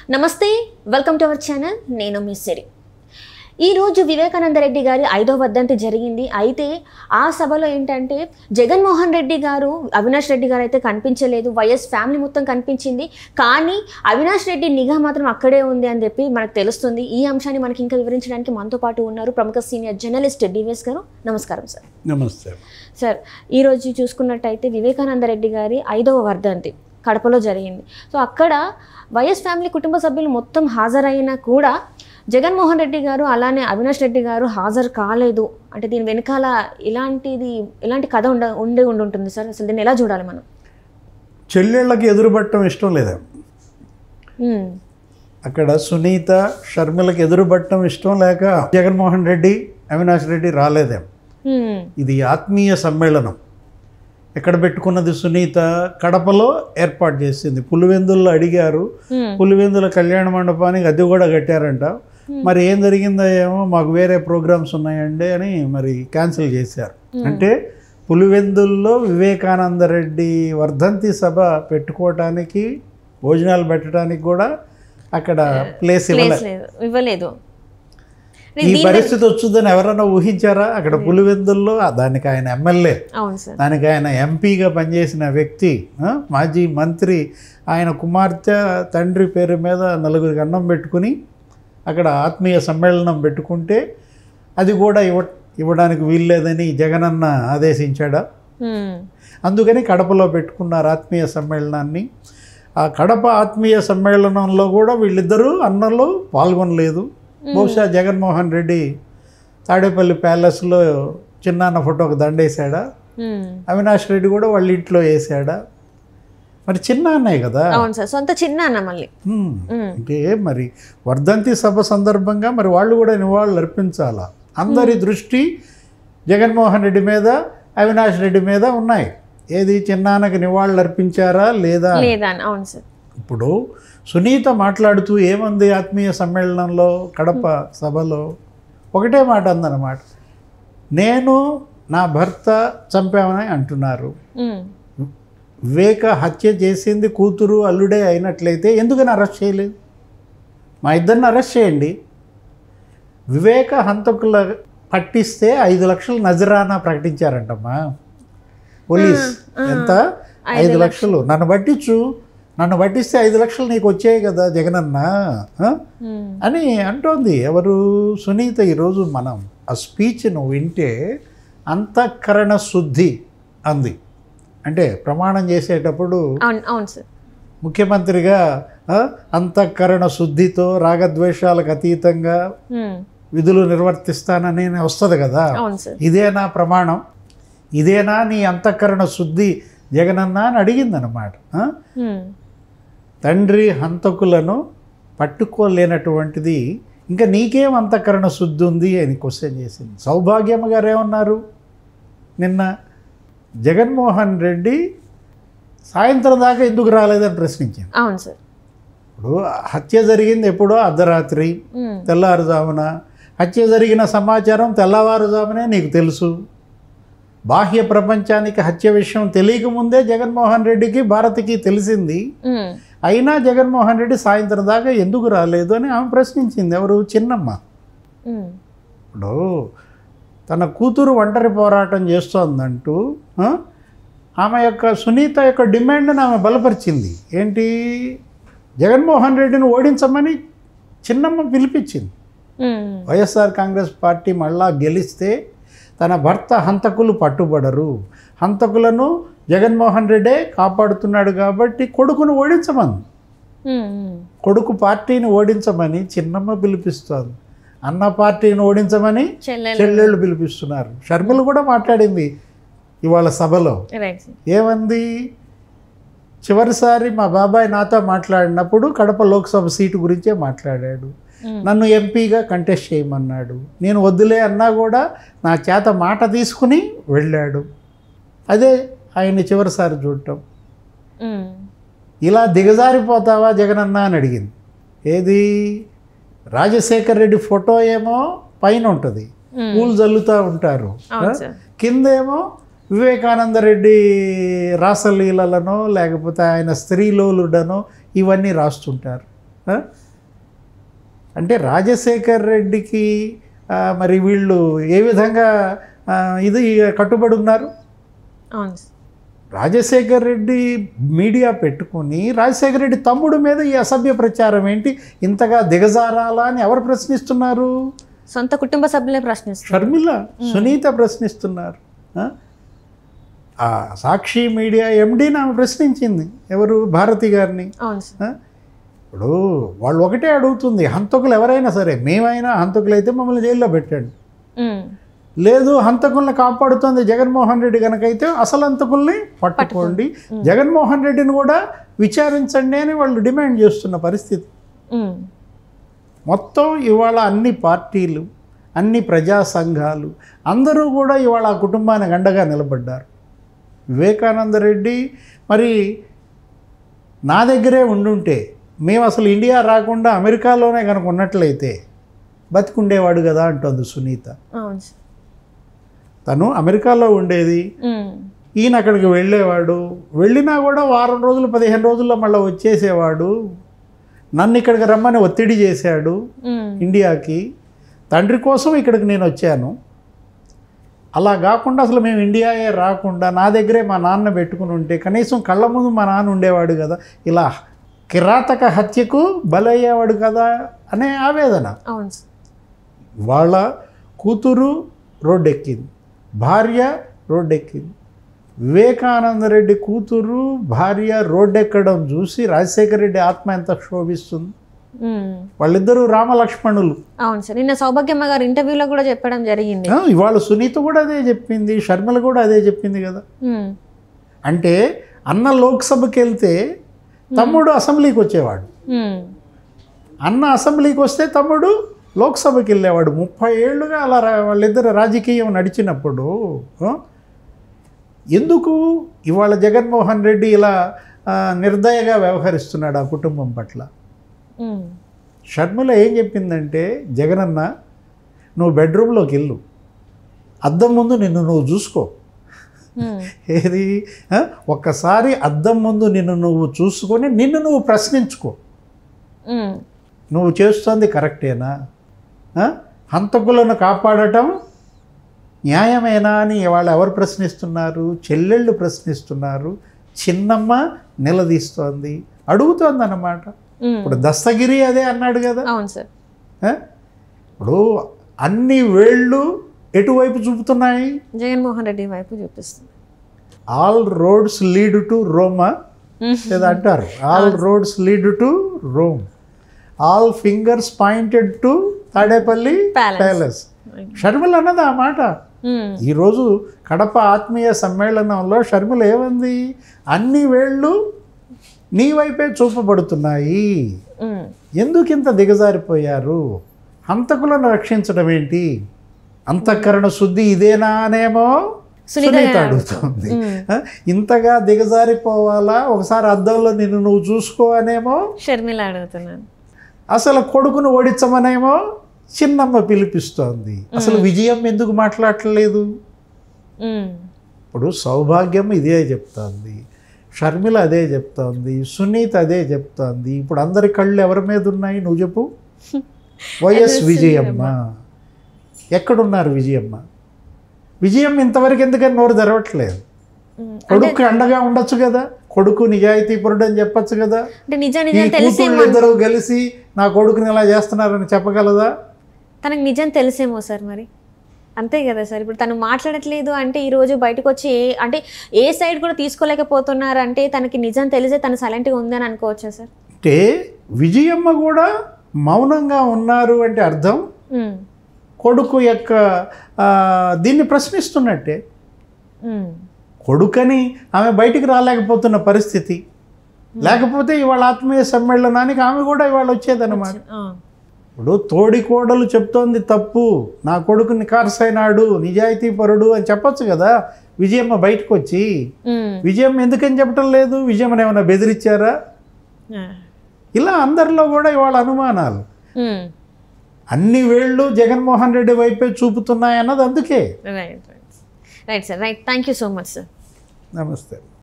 నమస్తే welcome to our channel నేను మీ సిరి ఈరోజు వివేకానంద రెడ్డి గారి ఐదో వర్ధంతి జరిగింది అయితే ఆ సభలో ఏంటంటే జగన్మోహన్ రెడ్డి గారు అవినాష్ రెడ్డి గారు అయితే కనిపించలేదు వైఎస్ ఫ్యామిలీ మొత్తం కనిపించింది కానీ అవినాష్ రెడ్డి నిఘా మాత్రం అక్కడే ఉంది అని చెప్పి మనకు తెలుస్తుంది ఈ అంశాన్ని మనకి ఇంకా వివరించడానికి మనతో పాటు ఉన్నారు ప్రముఖ సీనియర్ జర్నలిస్ట్ డివిఎస్ గారు నమస్కారం సార్ నమస్తే సార్ ఈరోజు చూసుకున్నట్టయితే వివేకానంద రెడ్డి గారి ఐదవ వర్ధంతి కడపలో జరిగింది సో అక్కడ వైఎస్ ఫ్యామిలీ కుటుంబ సభ్యులు మొత్తం హాజరైనా కూడా జగన్మోహన్ రెడ్డి గారు అలానే అవినాష్ రెడ్డి గారు హాజరు కాలేదు అంటే దీని వెనకాల ఇలాంటిది ఇలాంటి కథ ఉండ ఉండి ఉండి ఉంటుంది సార్ అసలు దీన్ని ఎలా చూడాలి మనం చెల్లెళ్ళకి ఎదురుపట్టడం ఇష్టం లేదా మ్మ్. అక్కడ సునీత షర్మిలకి ఎదురుపట్టడం ఇష్టం లేక జగన్మోహన్ రెడ్డి అవినాష్ రెడ్డి రాలేదేం మ్మ్. ఇది ఆత్మీయ సమ్మేళనం ఎక్కడ పెట్టుకున్నది సునీత కడపలో ఏర్పాటు చేసింది పులివెందుల్లో అడిగారు మ్మ్. పులివెందుల కళ్యాణ మండపానికి అది కూడా కట్టారంట మరి ఏం జరిగిందో ఏమో మాకు వేరే ప్రోగ్రామ్స్ ఉన్నాయండి అని మరి క్యాన్సిల్ చేశారు అంటే పులివెందుల్లో వివేకానంద రెడ్డి వర్ధంతి సభ పెట్టుకోవటానికి భోజనాలు పెట్టడానికి కూడా అక్కడ ప్లేస్ ఇవ్వలేదు ప్లేస్ లేదు ఇవ్వలేదు ఈ పరిస్థితి వచ్చుదని ఎవరైనా ఊహించారా అక్కడ పులివెందుల్లో ఆ, దానికి ఆయన ఎమ్మెల్యే అవును సార్ దానికి ఆయన ఎంపీగా పనిచేసిన వ్యక్తి ఆ, మాజీ మంత్రి ఆయన కుమార్తె తండ్రి పేరు మీద నలుగురికి అన్నం పెట్టుకుని అక్కడ ఆత్మీయ సమ్మేళనం పెట్టుకుంటే అది కూడా ఇవ్వ ఇవ్వడానికి వీల్లేదని జగనన్న ఆదేశించాడా మ్మ్. అందుకని కడపలో పెట్టుకున్నారు ఆత్మీయ సమ్మేళనాన్ని ఆ కడప ఆత్మీయ సమ్మేళనంలో కూడా వీళ్ళిద్దరూ అన్నలు పాల్గొనలేదు బహుశా జగన్మోహన్ రెడ్డి తాడేపల్లి ప్యాలెస్లో చిన్నాన్న ఫోటోకి దండేశాడా మ్మ్. అవినాష్ రెడ్డి కూడా వాళ్ళ ఇంట్లో వేసాడా మరి చిన్న అన్నయ్య కదా అవును సార్ సొంత చిన్న అన్న మళ్ళీ హ్మ్. మ్మ్. అంటే మరి వర్ధంతి సభ సందర్భంగా మరి వాళ్ళు కూడా నివాళులు అర్పించాలా అందరి దృష్టి జగన్మోహన్ రెడ్డి మీద అవినాష్ రెడ్డి మీద ఉన్నాయి ఏది చిన్నాన్నకి నివాళులు అర్పించారా లేదా లేదా అని అవును సార్ ఇప్పుడు సునీత మాట్లాడుతూ ఏమంది ఆత్మీయ సమ్మేళనంలో కడప సభలో ఒకటే మాట అందనమాట నేను నా భర్త చంపామని అంటున్నారు మ్మ్. వివేక హత్య చేసింది కూతురు అల్లుడే అయినట్లయితే ఎందుకని అరెస్ట్ చేయలేదు మా ఇద్దరిని అరెస్ట్ చేయండి వివేక హంతకుల పట్టిస్తే ఐదు లక్షలు నజరానా ప్రకటించారంటమ్మా పోలీస్ ఎంత ఐదు లక్షలు నన్ను పట్టించు నన్ను పట్టిస్తే ఐదు లక్షలు నీకు వచ్చాయి కదా జగనన్న ఆ? మ్మ్. అని అంటోంది ఎవరు సునీత ఈరోజు మనం ఆ స్పీచ్ నువ్వు వింటే అంతఃకరణ శుద్ధి అంది అంటే ప్రమాణం చేసేటప్పుడు అవును అవును సార్ ముఖ్యమంత్రిగా ఆ, అంతఃకరణ శుద్ధితో రాగద్వేషాలకు అతీతంగా మ్మ్. విధులు నిర్వర్తిస్తానని వస్తుంది కదా అవును సార్ ఇదేనా ప్రమాణం ఇదేనా నీ అంతఃకరణ శుద్ధి జగనన్న అని అడిగిందనమాట ఆ? మ్మ్. తండ్రి హంతకులను పట్టుకోలేనటువంటిది ఇంకా నీకేం అంతఃకరణ శుద్ధి ఉంది అని క్వశ్చన్ చేసింది సౌభాగ్యమ్మ గారు ఏమన్నారు నిన్న జగన్మోహన్ రెడ్డి సాయంత్రం దాకా ఎందుకు రాలేదని ప్రశ్నించింది అవును సార్ ఇప్పుడు హత్య జరిగింది ఎప్పుడో అర్ధరాత్రి మ్మ్. తెల్లారుజామున హత్య జరిగిన సమాచారం తెల్లవారుజామునే నీకు తెలుసు బాహ్య ప్రపంచానికి హత్య విషయం తెలియకముందే జగన్మోహన్ రెడ్డికి భారతికి తెలిసింది మ్మ్. అయినా జగన్మోహన్ రెడ్డి సాయంత్రం దాకా ఎందుకు రాలేదు అని ఆమె ప్రశ్నించింది ఎవరు చిన్నమ్మ మ్మ్. ఇప్పుడు తన కూతురు ఒంటరి పోరాటం చేస్తోందంటూ ఆ, ఆమె యొక్క సునీత యొక్క డిమాండ్ని ఆమె బలపరిచింది ఏంటి జగన్మోహన్ రెడ్డిని ఓడించమని చిన్నమ్మ పిలిపించింది మ్మ్. వైఎస్ఆర్ కాంగ్రెస్ పార్టీ మళ్ళా గెలిస్తే తన భర్త హంతకులు పట్టుబడరు హంతకులను జగన్మోహన్ రెడ్డే కాపాడుతున్నాడు కాబట్టి కొడుకును ఓడించమని మ్మ్. మ్మ్. కొడుకు పార్టీని ఓడించమని చిన్నమ్మ పిలిపిస్తోంది అన్న పార్టీని ఓడించమని చెల్లెలు చెల్లెళ్ళు పిలిపిస్తున్నారు షర్మిల కూడా మాట్లాడింది ఇవాళ సభలో రైట్ సార్ ఏమంది చివరిసారి మా బాబాయ్ నాతో మాట్లాడినప్పుడు కడప లోక్సభ సీటు గురించే మాట్లాడాడు మ్మ్. నన్ను ఎంపీగా కంటెస్ట్ చేయమన్నాడు నేను వద్దులే అన్నా కూడా నా చేత మాట తీసుకుని వెళ్ళాడు అదే ఆయన్ని చివరిసారి చూడటం మ్మ్. ఇలా దిగజారిపోతావా జగనన్న అని అడిగింది ఏది రాజశేఖర్ రెడ్డి ఫోటో ఏమో పైన ఉంటుంది మ్మ్. పూలు జల్లుతూ ఉంటారు అవును సార్ కిందేమో వివేకానంద రెడ్డి రాసలీలలను లేకపోతే ఆయన స్త్రీలోలుడనో ఇవన్నీ రాస్తుంటారు ఆ? అంటే రాజశేఖర్ రెడ్డికి ఆ, మరి వీళ్ళు ఏ విధంగా ఆ, ఇది కట్టుబడి ఉన్నారు అవును సార్ రాజశేఖర్ రెడ్డి మీడియా పెట్టుకుని రాజశేఖర రెడ్డి తమ్ముడు మీద ఈ అసభ్య ప్రచారం ఏంటి ఇంతగా దిగజారాలా అని ఎవరు ప్రశ్నిస్తున్నారు సొంత కుటుంబ సభ్యులే ప్రశ్నిస్తారు షర్మిల సునీత ప్రశ్నిస్తున్నారు ఆ? ఆ సాక్షి మీడియా ఎండీని ఆమె ప్రశ్నించింది ఎవరు భారతి గారిని అవును సార్ ఆ? ఇప్పుడు వాళ్ళు ఒకటే అడుగుతుంది హంతకులు ఎవరైనా సరే మేమైనా హంతకులు అయితే మమ్మల్ని జైల్లో పెట్టండి ఉమ్. లేదు హంతకుల్ని కాపాడుతుంది జగన్మోహన్ రెడ్డి కనుకైతే అసలు హంతకుల్ని పట్టుకోండి జగన్మోహన్ రెడ్డిని కూడా విచారించండి అని వాళ్ళు డిమాండ్ చేస్తున్న పరిస్థితి ఉమ్. మొత్తం ఇవాళ అన్ని పార్టీలు అన్ని ప్రజా సంఘాలు అందరూ కూడా ఇవాళ ఆ కుటుంబానికి అండగా నిలబడ్డారు వివేకానంద రెడ్డి మరి నా దగ్గరే ఉండుంటే మేము అసలు ఇండియా రాకుండా అమెరికాలోనే కనుక ఉన్నట్లయితే బతికుండేవాడు కదా అంటోంది సునీత అవును సార్ తను అమెరికాలో ఉండేది ఉమ్. ఈయన అక్కడికి వెళ్ళేవాడు వెళ్ళినా కూడా వారం రోజులు పదిహేను రోజుల్లో మళ్ళీ వచ్చేసేవాడు నన్ను ఇక్కడికి రమ్మని ఒత్తిడి చేశాడు ఉమ్. ఇండియాకి తండ్రి కోసం ఇక్కడికి నేను వచ్చాను అలా కాకుండా అసలు మేము ఇండియాయే రాకుండా నా దగ్గరే మా నాన్న పెట్టుకుని ఉంటే కనీసం కళ్ళ ముందు మా నాన్న ఉండేవాడు కదా ఇలా కిరాతక హత్యకు బలయ్యేవాడు కదా అనే ఆవేదన అవును సార్ వాళ్ళ కూతురు రోడ్డెక్కింది భార్య రోడ్డెక్కింది వివేకానంద రెడ్డి కూతురు భార్య రోడ్డెక్కడం చూసి రాజశేఖర రెడ్డి ఆత్మ ఎంత క్షోభిస్తుంది ఉమ్. వాళ్ళిద్దరూ రామలక్ష్మణులు అవును సార్ నిన్న సౌభాగ్యమ్మ గారు ఇంటర్వ్యూలో కూడా చెప్పడం జరిగింది ఆ, ఇవాళ సునీత కూడా అదే చెప్పింది షర్మిల కూడా అదే చెప్పింది కదా ఉమ్. అంటే అన్న లోక్సభకి వెళ్తే తమ్ముడు అసెంబ్లీకి వచ్చేవాడు ఉమ్. అన్న అసెంబ్లీకి వస్తే తమ్ముడు లోక్సభకి వెళ్ళేవాడు ముప్పై ఏళ్ళుగా అలా రా- వాళ్ళిద్దరు రాజకీయం నడిచినప్పుడు ఆ, ఎందుకు ఇవాళ జగన్మోహన్ రెడ్డి ఇలా ఆ, నిర్దయగా వ్యవహరిస్తున్నాడు ఆ కుటుంబం పట్ల ఉమ్. షర్మిల ఏం చెప్పిందంటే జగనన్న నువ్వు బెడ్రూమ్లోకి వెళ్ళు అద్దం ముందు నిన్ను నువ్వు చూసుకో ఉమ్. ఏది ఆ? ఒక్కసారి అద్దం ముందు నిన్ను నువ్వు చూసుకొని నిన్ను నువ్వు ప్రశ్నించుకో ఉమ్. నువ్వు చేస్తుంది కరెక్టేనా ఆ? హంతకులను కాపాడటం న్యాయమేనా అని వాళ్ళు ఎవరు ప్రశ్నిస్తున్నారు చెల్లెళ్ళు ప్రశ్నిస్తున్నారు చిన్నమ్మ నిలదీస్తోంది అడుగుతోంది అన్నమాట ఉమ్. ఇప్పుడు దస్తగిరి అదే అన్నాడు కదా అవును సార్ ఆ? ఇప్పుడు అన్ని వేళ్ళు ఎటువైపు చూపుతున్నాయి జగన్మోహన్ రెడ్డి వైపు చూపిస్తుంది all roads lead to Roma um. లేదా అంటారు all roads lead to Rome all fingers pointed to Tadepalli Palace. Palace Sharmila అన్నది ఆ మాట ఉమ్. ఈరోజు కడప ఆత్మీయ సమ్మేళనంలో షర్మిల ఏమంది అన్ని వేళ్ళు నీ వైపే చూపబడుతున్నాయి ఉమ్. ఎందుకు ఇంత దిగజారిపోయారు హంతకులను రక్షించడం ఏంటి అంతఃకరణ శుద్ధి ఇదేనా అనేమో సునీత సునీత గారు. అడుగుతుంది ఉమ్. ఆ, ఇంతగా దిగజారిపోవాలా ఒకసారి అద్దంలో నిన్ను నువ్వు చూసుకో అనేమో షర్మిల అడుగుతున్నాను అసలు కొడుకును ఓడించమనేమో చిన్నమ్మ పిలిపిస్తోంది అసలు విజయం ఎందుకు మాట్లాడట్లేదు ఉమ్. ఇప్పుడు సౌభాగ్యం ఇదే చెప్తోంది షర్మిల అదే చెప్తోంది సునీత అదే చెప్తోంది ఇప్పుడు అందరి కళ్ళు ఎవరి మీద ఉన్నాయి నువ్వు చెప్పు వైఎస్ విజయమ్మ ఎక్కడున్నారు విజయమ్మ విజయమ్మ ఇంతవరకు ఎందుకని నోరు తెరవట్లేదు ఉమ్. కొడుకు అండగా ఉండొచ్చు కదా కొడుకు నిజాయితీపరుడు అని చెప్పొచ్చు కదా అంటే నిజ ఈ నిజం తెలిసేమో కూతుళ్ళు ఇద్దరు కలిసి నా కొడుకుని ఇలా చేస్తున్నారని చెప్పగలదా తనకు నిజం తెలిసేమో సార్ మరి అంతే కదా సార్ ఇప్పుడు తను మాట్లాడట్లేదు అంటే ఈ రోజు బయటకు వచ్చి ఏ అంటే ఏ సైడ్ కూడా తీసుకోలేకపోతున్నారు అంటే తనకి నిజం తెలిసే తను సైలెంట్గా ఉందని అనుకోవచ్చా సార్ అంటే విజయమ్మ కూడా మౌనంగా ఉన్నారు అంటే అర్థం ఉమ్. కొడుకు యొక్క ఆ, దీన్ని ప్రశ్నిస్తున్నట్టే ఉమ్. కొడుకని ఆమె బయటికి రాలేకపోతున్న పరిస్థితి లేకపోతే ఇవాళ ఆత్మీయ సమ్మేళనానికి ఆమె కూడా ఇవాళ వచ్చేదన్నమాట ఆ. ఇప్పుడు తోడి కోడలు చెప్తోంది తప్పు నా కొడుకు నికార్సైనాడు నిజాయితీపరుడు అని చెప్పొచ్చు కదా విజయమ్మ బయటకు వచ్చి ఉమ్. విజయమ్మ ఎందుకని చెప్పటం లేదు విజయమ్మని ఏమైనా బెదిరించారా ఆ. ఇలా అందరిలో కూడా ఇవాళ అనుమానాలు ఉమ్. అన్ని వేళ్ళు జగన్మోహన్ రెడ్డి వైపే చూపుతున్నాయి అన్నది అందుకే right right right sir right thank you so much sir నమస్తే